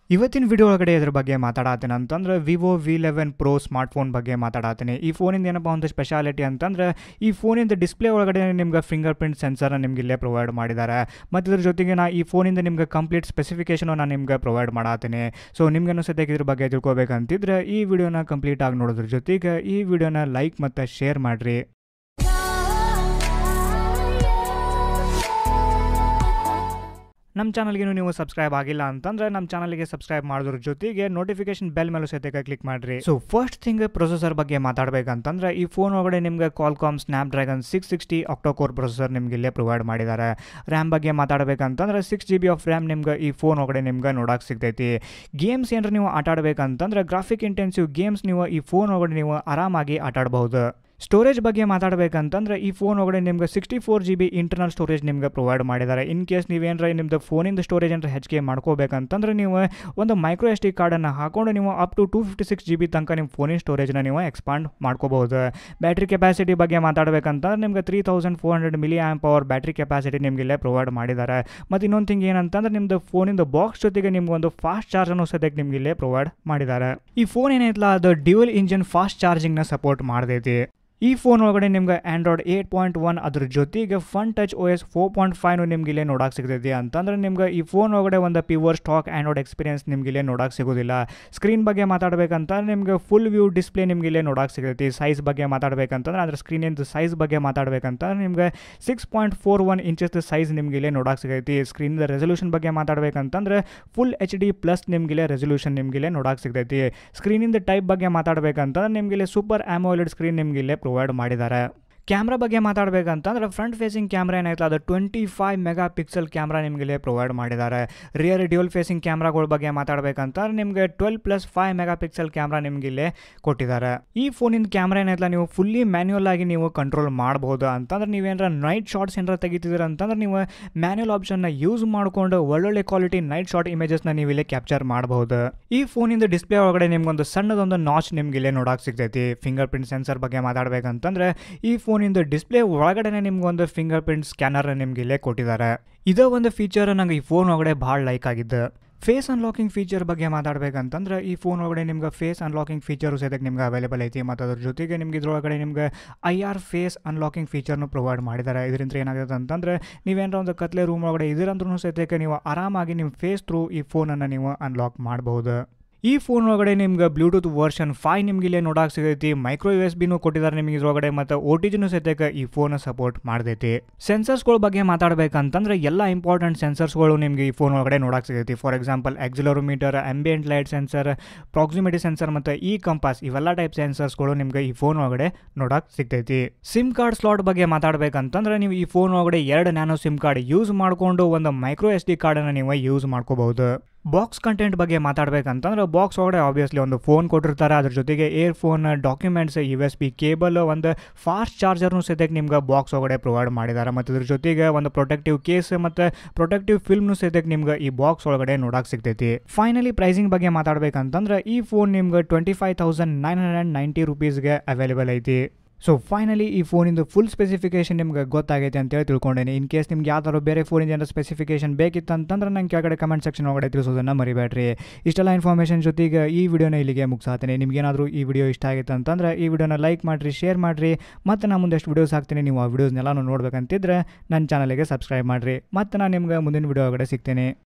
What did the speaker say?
ಇವತ್ತಿನ ವಿಡಿಯೋ ಒಳಗಡೆ ಇದ್ರ ಬಗ್ಗೆ ಮಾತಾಡತ್ತೀನಿ ಅಂತಂದ್ರೆ Vivo V eleven pro smart phone ಬಗ್ಗೆ ಮಾತಾಡತ್ತೀನಿ ಈ ಫೋನಿಂದ ಏನಪ್ಪ ಒಂದು ಸ್ಪೆಷಾಲಿಟಿ ಅಂತಂದ್ರೆ ಈ ಫೋನಿಂದ ಡಿಸ್ಪ್ಲೇ ಒಳಗಡೆ ನಿಮ್ಗೆ ಫಿಂಗರ್ ಪ್ರಿಂಟ್ ಸೆನ್ಸರ್ನ ನಿಮ್ಗೆ ಇಲ್ಲೇ ಪ್ರೊವೈಡ್ ಮಾಡಿದ್ದಾರೆ ಮತ್ತು ಇದ್ರ ಜೊತೆಗೆ ನಾ ಈ ಫೋನಿಂದ ನಿಮ್ಗೆ ಕಂಪ್ಲೀಟ್ ಸ್ಪೆಸಿಫಿಕೇಶನ್ ನಾನು ನಿಮ್ಗೆ ಪ್ರೊವೈಡ್ ಮಾಡತ್ತೀನಿ ಸೊ ನಿಮ್ಗೆ ಸದ್ಯಕ್ಕೆ ಇದ್ರ ಬಗ್ಗೆ ತಿಳ್ಕೊಬೇಕಂತಿದ್ರೆ ಈ ವಿಡಿಯೋನ ಕಂಪ್ಲೀಟ್ ಆಗಿ ನೋಡೋದ್ರ ಜೊತೆಗೆ ಈ ವಿಡಿಯೋನ ಲೈಕ್ ಮತ್ತು ಶೇರ್ ಮಾಡಿರಿ ನಮ್ಮ ಚಾನಲ್ಗೆ ನೀವು ಸಬ್ಸ್ಕ್ರೈಬ್ ಆಗಿಲ್ಲ ಅಂತಂದ್ರೆ ನಮ್ಮ ಚಾನಲ್ಗೆ ಸಬ್ಸ್ಕ್ರೈಬ್ ಮಾಡೋದ್ರ ಜೊತೆಗೆ ನೋಟಿಫಿಕೇಶನ್ ಬೆಲ್ ಮೇಲೂ ಸಹಿತ ಕ್ಲಿಕ್ ಮಾಡಿರಿ ಸೊ ಫಸ್ಟ್ ಥಿಂಗ್ ಪ್ರೊಸೆಸರ್ ಬಗ್ಗೆ ಮಾತಾಡಬೇಕಂತಂದ್ರೆ ಈ ಫೋನ್ ಒಳಗಡೆ ನಿಮ್ಗೆ Qualcomm Snapdragon six sixty octa core processor ನಿಮ್ಗೆ ಇಲ್ಲೇ ಪ್ರೊವೈಡ್ ಮಾಡಿದ್ದಾರೆ ರ್ಯಾಮ್ ಬಗ್ಗೆ ಮಾತಾಡಬೇಕಂತಂದ್ರೆ six G B of RAM ನಿಮ್ಗೆ ಈ ಫೋನ್ ಒಳಗಡೆ ನಿಮ್ಗೆ ನೋಡಕ್ಕೆ ಸಿಗ್ತೈತಿ ಗೇಮ್ಸ್ ಏನಾರ ನೀವು ಆಟ ಆಡಬೇಕಂತಂದ್ರೆ ಗ್ರಾಫಿಕ್ ಇಂಟೆನ್ಸಿವ್ ಗೇಮ್ಸ್ ನೀವು ಈ ಫೋನ್ ಒಳಗಡೆ ನೀವು ಆರಾಮಾಗಿ ಆಟ ಆಡಬಹುದು ಸ್ಟೋರೇಜ್ ಬಗ್ಗೆ ಮಾತಾಡಬೇಕಂತಂದ್ರೆ ಈ ಫೋನ್ ಒಳಗಡೆ ನಿಮ್ಗೆ sixty four G B internal storage ನಿಮ್ಗೆ ಪ್ರೊವೈಡ್ ಮಾಡಿದ್ದಾರೆ ಇನ್ ಕೇಸ್ ನೀವೇನಾರ ನಿಮ್ದು ಫೋನಿಂದ ಸ್ಟೋರೇಜ್ ಏನಾರ ಹೆಚ್ಚಿಗೆ ಮಾಡ್ಕೋಬೇಕಂತಂದ್ರೆ ನೀವು ಒಂದು ಮೈಕ್ರೋ ಎಸ್ ಟಿ ಕಾರ್ಡನ್ನು ಹಾಕೊಂಡು ನೀವು up to two fifty six G B ತನಕ ನಿಮ್ಮ ಫೋನಿನ ಸ್ಟೋರೇಜ್ನ ನೀವು ಎಕ್ಸ್ಪಾಂಡ್ ಮಾಡ್ಕೋಬಹುದು ಬ್ಯಾಟ್ರಿ ಕೆಪಾಸಿಟಿ ಬಗ್ಗೆ ಮಾತಾಡಬೇಕಂತಂದ್ರೆ ನಿಮ್ಗೆ three thousand four hundred milli amp power battery capacity ನಿಮ್ಗೆ ಇಲ್ಲೇ ಪ್ರೊವೈಡ್ ಮಾಡಿದ್ದಾರೆ ಮತ್ತು ಇನ್ನೊಂದು ಥಿಂಗ್ ಏನಂತಂದ್ರೆ ನಿಮ್ದು ಫೋನಿಂದ ಬಾಕ್ಸ್ ಜೊತೆಗೆ ನಿಮ್ಗೆ ಒಂದು ಫಾಸ್ಟ್ ಚಾರ್ಜನ್ನು ಸದ್ಯಕ್ಕೆ ನಿಮ್ಗೆ ಇಲ್ಲೇ ಪ್ರೊವೈಡ್ ಮಾಡಿದ್ದಾರೆ ಈ ಫೋನ್ ಏನೈತಲ್ಲ ಅದು ಡ್ಯೂಯಲ್ ಇಂಜಿನ್ ಫಾಸ್ಟ್ ಚಾರ್ಜಿಂಗ್ನ ಸಪೋರ್ಟ್ ಮಾಡ್ತೈತಿ ಈ ಫೋನ್ ಒಳಗಡೆ ನಿಮ್ಗೆ ಆ್ಯಂಡ್ರಾಯ್ಡ್ ಏಟ್ ಪಾಯಿಂಟ್ ಒನ್ ಅದ್ರ ಜೊತೆಗೆ Funtouch O S four point five ನಿಮ್ಗೆ ಇಲ್ಲೇ ನೋಡಕ್ಕೆ ಸಿಗ್ತೈತಿ ಅಂತಂದ್ರೆ ನಿಮ್ಗೆ ಈ ಫೋನ್ ಒಳಗಡೆ ಒಂದು ಪ್ಯೂರ್ ಸ್ಟಾಕ್ ಆ್ಯಂಡ್ರಾಯ್ಡ್ ಎಕ್ಸ್ಪೀರಿಯನ್ಸ್ ನಿಮ್ಗೆ ಇಲ್ಲೇ ನೋಡಕ್ಕೆ ಸಿಗೋದಿಲ್ಲ ಸ್ಕ್ರೀನ್ ಬಗ್ಗೆ ಮಾತಾಡಬೇಕಂತ ನಿಮ್ಗೆ ಫುಲ್ ವ್ಯೂ ಡಿಸ್ಪ್ಲೇ ನಿಮ್ಗೆ ಇಲ್ಲೇ ನೋಡಕ್ಕೆ ಸಿಗ್ತೈತಿ ಸೈಜ್ ಬಗ್ಗೆ ಮಾತಾಡಬೇಕಂತಂದ್ರೆ ಅದ್ರ ಸ್ಕ್ರೀನಿಂದ ಸೈಜ್ ಬಗ್ಗೆ ಮಾತಾಡಬೇಕಂತಂದ್ರೆ ನಿಮ್ಗೆ six point four one inches size ನಿಮ್ಗೆ ಇಲ್ಲೇ ನೋಡಕ್ಕೆ ಸಿಗೈತಿ ಸ್ಕ್ರೀನಿಂದ ರೆಸಲ್ಯೂಷನ್ ಬಗ್ಗೆ ಮಾತಾಡಬೇಕಂತಂದ್ರೆ ಫುಲ್ ಎಚ್ ಡಿ ಪ್ಲಸ್ ನಿಮ್ಗಿಲ್ಲೇ ರೆಸಲ್ಯೂಷನ್ ನಿಮ್ಗಿಲ್ಲೇ ನೋಡಕ್ಕೆ ಸಿಗ್ತೈತಿ ಸ್ಕ್ರೀನಿಂದ ಟೈಪ್ ಬಗ್ಗೆ ಮಾತಾಡಬೇಕಂತಂದ್ರೆ ನಿಮ್ಗಿಲ್ಲೇ ಸೂಪರ್ ಆಮೋಲೆಡ್ ಸ್ಕ್ರೀನ್ ನಿಮ್ಗಿಲ್ಲೇ ಪ್ರೊವೈಡ್ ಮಾಡಿದ್ದಾರೆ ಕ್ಯಾಮ್ರಾ ಬಗ್ಗೆ ಮಾತಾಡಬೇಕಂತಂದ್ರೆ ಫ್ರಂಟ್ ಫೇಸಿಂಗ್ ಕ್ಯಾಮ್ರಾ ಏನಾಯ್ತು ಅದು twenty five megapixel camera ನಿಮಗೆ ಪ್ರೊವೈಡ್ ಮಾಡಿದ್ದಾರೆ ರಿಯರ್ ಡ್ಯೂಲ್ ಫೇಸಿಂಗ್ ಕ್ಯಾಮ್ರಾಗಳ ಬಗ್ಗೆ ಮಾತಾಡಬೇಕಂತಂದ್ರೆ ನಿಮಗೆ twelve plus five megapixel camera ನಿಮ್ಗೆ ಇಲ್ಲೇ ಕೊಟ್ಟಿದ್ದಾರೆ ಈ ಫೋನಿನ ಕ್ಯಾಮ್ರಾ ಏನೈತಲ್ಲ ನೀವು ಫುಲ್ಲಿ ಮ್ಯಾನ್ಯುಯಲ್ ಆಗಿ ನೀವು ಕಂಟ್ರೋಲ್ ಮಾಡ್ಬೋದು ಅಂತಂದ್ರೆ ನೀವೇನಾರ ನೈಟ್ ಶಾರ್ಟ್ಸ್ ಏನಾರ ತೆಗಿತಿದ್ದೀರ ಅಂತಂದ್ರೆ ನೀವು ಮ್ಯಾನ್ಯುಯಲ್ ಆಪ್ಷನ್ನ ಯೂಸ್ ಮಾಡಿಕೊಂಡು ಒಳ್ಳೊಳ್ಳೆ ಕ್ವಾಲಿಟಿ ನೈಟ್ ಶಾರ್ಟ್ ಇಮೇಜಸ್ನ ನೀವು ಇಲ್ಲೇ ಕ್ಯಾಪ್ಚರ್ ಮಾಡಬಹುದು ಈ ಫೋನಿಂದ ಡಿಸ್ಪ್ಲೇ ಒಳಗಡೆ ನಿಮ್ಗೊಂದು ಸಣ್ಣದೊಂದು ನಾಚ್ ನಿಮ್ಗೆ ಇಲ್ಲೇ ನೋಡಕ್ಕೆ ಸಿಗ್ತೈತಿ ಫಿಂಗರ್ ಪ್ರಿಂಟ್ ಸೆನ್ಸರ್ ಬಗ್ಗೆ ಮಾತಾಡಬೇಕಂತಂದ್ರೆ ಈ ಫೋನಿಂದ ಡಿಸ್ಪ್ಲೇ ಒಳಗಡೆ ನಿಮ್ಗೊಂದು ಫಿಂಗರ್ ಪ್ರಿಂಟ್ ಸ್ಕ್ಯಾನರ್ ನಿಮ್ಗೆ ಇಲ್ಲೇ ಕೊಟ್ಟಿದ್ದಾರೆ ಇದೇ ಒಂದು ಫೀಚರ್ ನಂಗೆ ಈ ಫೋನ್ ಒಳಗಡೆ ಭಾಳ ಲೈಕ್ ಆಗಿದ್ದು ಫೇಸ್ ಅನ್ಲಾಕಿಂಗ್ ಫೀಚರ್ ಬಗ್ಗೆ ಮಾತಾಡಬೇಕಂತಂದ್ರೆ ಈ ಫೋನ್ ಒಳಗಡೆ ನಿಮ್ಗೆ ಫೇಸ್ ಅನ್ಲಾಕಿಂಗ್ ಫೀಚರು ಸದ್ಯಕ್ಕೆ ನಿಮ್ಗೆ ಅವೈಲೇಬಲ್ ಐತಿ ಮತ್ತು ಅದ್ರ ಜೊತೆಗೆ ನಿಮ್ಗೆ ಇದ್ರೊಳಗಡೆ ನಿಮ್ಗೆ ಐ ಆರ್ ಫೇಸ್ ಅನ್ಲಾಕಿಂಗ್ ಫೀಚರ್ನು ಪ್ರೊವೈಡ್ ಮಾಡಿದ್ದಾರೆ ಇದರಿಂದ ಏನಾಗುತ್ತೆ ಅಂತಂದರೆ ನೀವೇನಾರ ಒಂದು ಕತ್ಲೆ ರೂಮ್ ಒಳಗಡೆ ಇದಿರಂದ್ರೂ ಸದ್ಯಕ್ಕೆ ನೀವು ಆರಾಮಾಗಿ ನಿಮ್ಮ ಫೇಸ್ ಥ್ರೂ ಈ ಫೋನನ್ನು ನೀವು ಅನ್ಲಾಕ್ ಮಾಡಬಹುದು ಈ ಫೋನ್ ಒಳಗಡೆ ನಿಮ್ಗೆ ಬ್ಲೂಟೂತ್ ವರ್ಷನ್ ಫೈವ್ ನಿಮ್ಗೆ ಇಲ್ಲೇ ನೋಡಕ್ಕೆ ಸಿಗೈತಿ ಮೈಕ್ರೋ ಯು ಎಸ್ ಬಿನೂ ಕೊಟ್ಟಿದ್ದಾರೆ ನಿಮಗೆ ಇದ್ರೊಳಗಡೆ ಮತ್ತು ಓ ಟಿ ಜಿನೂ ಸದ್ಯಕ್ಕೆ ಈ ಫೋನ್ ಸಪೋರ್ಟ್ ಮಾಡ್ತೈತಿ ಸೆನ್ಸರ್ಸ್ಗಳ ಬಗ್ಗೆ ಮಾತಾಡಬೇಕಂತಂದ್ರೆ ಎಲ್ಲ ಇಂಪಾರ್ಟೆಂಟ್ ಸೆನ್ಸರ್ಸ್ಗಳು ನಿಮಗೆ ಈ ಫೋನ್ ಒಳಗಡೆ ನೋಡಕ್ಕೆ ಸಿಗೈತಿ for example accelerometer ambient light sensor proximity sensor ಮತ್ತು ಈ ಕಂಪಾಸ್ ಇವೆಲ್ಲ ಟೈಪ್ ಸೆನ್ಸರ್ಸ್ಗಳು ನಿಮ್ಗೆ ಈ ಫೋನ್ ಒಳಗಡೆ ನೋಡಕ್ಕೆ ಸಿಗ್ತೈತಿ ಸಿಮ್ ಕಾರ್ಡ್ ಸ್ಲಾಟ್ ಬಗ್ಗೆ ಮಾತಾಡಬೇಕಂತಂದ್ರೆ ನೀವು ಈ ಫೋನ್ ಒಳಗಡೆ ಎರಡು ನ್ಯಾನೋ ಸಿಮ್ ಕಾರ್ಡ್ ಯೂಸ್ ಮಾಡಿಕೊಂಡು ಒಂದು ಮೈಕ್ರೋ ಎಸ್ ಡಿ ಕಾರ್ಡನ್ನು ನೀವು ಯೂಸ್ ಮಾಡ್ಕೋಬಹುದು ಬಾಕ್ಸ್ ಕಂಟೆಂಟ್ ಬಗ್ಗೆ ಮಾತಾಡಬೇಕಂತಂದ್ರೆ ಬಾಕ್ಸ್ ಒಳಗಡೆ ಆಬ್ವಿಯಸ್ಲಿ ಒಂದು ಫೋನ್ ಕೊಟ್ಟಿರ್ತಾರೆ ಅದ್ರ ಜೊತೆಗೆ earphone documents U S B cable ಒಂದು ಫಾಸ್ಟ್ ಚಾರ್ಜರ್ನು ಸದ್ಯಕ್ಕೆ ನಿಮ್ಗೆ ಬಾಕ್ಸ್ ಒಳಗಡೆ ಪ್ರೊವೈಡ್ ಮಾಡಿದ್ದಾರೆ ಮತ್ತು ಇದ್ರ ಜೊತೆಗೆ ಒಂದು ಪ್ರೊಟೆಕ್ಟಿವ್ ಕೇಸ್ ಮತ್ತು ಪ್ರೊಟೆಕ್ಟಿವ್ ಫಿಲ್ಮ್ನು ಸದ್ಯಕ್ಕೆ ನಿಮ್ಗೆ ಈ ಬಾಕ್ಸ್ ಒಳಗಡೆ ನೋಡಕ್ಕೆ ಸಿಗ್ತೈತಿ ಫೈನಲಿ ಪ್ರೈಸಿಂಗ್ ಬಗ್ಗೆ ಮಾತಾಡಬೇಕಂತಂದ್ರೆ ಈ ಫೋನ್ ನಿಮ್ಗೆ twenty five thousand nine hundred ninety ರುಪೀಸ್ಗೆ ಅವೈಲೇಬಲ್ ಐತಿ ಸೊ ಫೈನಲಿ ಈ ಫೋನಿಂದು ಫುಲ್ ಸ್ಪೆಸಿಫಿಕೇಶನ್ ನಿಮ್ಗೆ ಗೊತ್ತಾಗೈತೆ ಅಂತೇಳಿ ತಿಳ್ಕೊಂಡೇನೆ ಇನ್ ಕೇಸ್ ನಿಮ್ಗೆ ಯಾವ್ದಾದ್ರು ಬೇರೆ ಫೋನಿಂದ ಏನಾದ್ರು ಸ್ಪೆಸಿಫಿಕೇಶನ್ ಬೇಕಿತ್ತಂತಂದ್ರೆ ನಂಗೆ ಕೆಳಗಡೆ ಕಮೆಂಟ್ ಸೆಕ್ಷನ್ ಒಳಗಡೆ ತಿಳಿಸೋದನ್ನು ಮರಿಬೇಡ್ರಿ ಇಷ್ಟೆಲ್ಲ ಇನ್ಫಾರ್ಮೇಷನ್ ಜೊತೆಗೆ ಈ ವಿಡಿಯೋನ ಇಲ್ಲಿಗೆ ಮುಗಿಸಾತೀನಿ ನಿಮ್ಗೇನಾದರೂ ಈ ವಿಡಿಯೋ ಇಷ್ಟ ಆಗಿತ್ತು ಅಂತಂದ್ರೆ ಈ ವಿಡಿಯೋನ ಲೈಕ್ ಮಾಡಿರಿ ಶೇರ್ ಮಾಡಿರಿ ಮತ್ತು ನಾನು ಮುಂದೆಷ್ಟು ವಿಡಿಯೋಸ್ ಹಾಕ್ತೀನಿ ನೀವು ಆ ವಿಡಿಯೋಸ್ನೆಲ್ಲ ನೋಡ್ಬೇಕಂತಿದ್ರೆ ನನ್ನ ಚಾನಲ್ಗೆ ಸಬ್ಸ್ಕ್ರೈಬ್ ಮಾಡಿರಿ ಮತ್ತು ನಾನು ನಿಮ್ಗೆ ಮುಂದಿನ ವಿಡಿಯೋ ಒಳಗಡೆ ಸಿಗ್ತೀನಿ